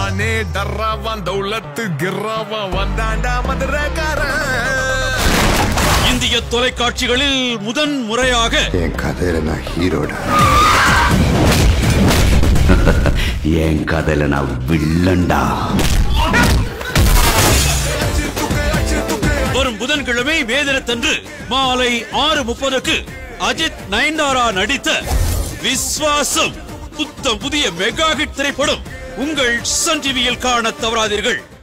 வந்தானே டர்ராவான் தௌலத்து கிர்ராவான் வந்தாண்டா மதுரக்காரன் இந்திய தொலைக்காட்சிகளில் முதன் முறையாக என் கதையில நான் ஹீரோடா என் கதையில நான் வில்லன்டா வரும் புதன்கிழமை வேதனத்தன்று மாலை ஆறு முப்பதுக்கு அஜித் நயன்தாரா நடித்த விஸ்வாசம் புத்தம் புதிய மெகா ஹிட் திரைப்படம் உங்கள் சன் டிவியில் காண தவறாதீர்கள்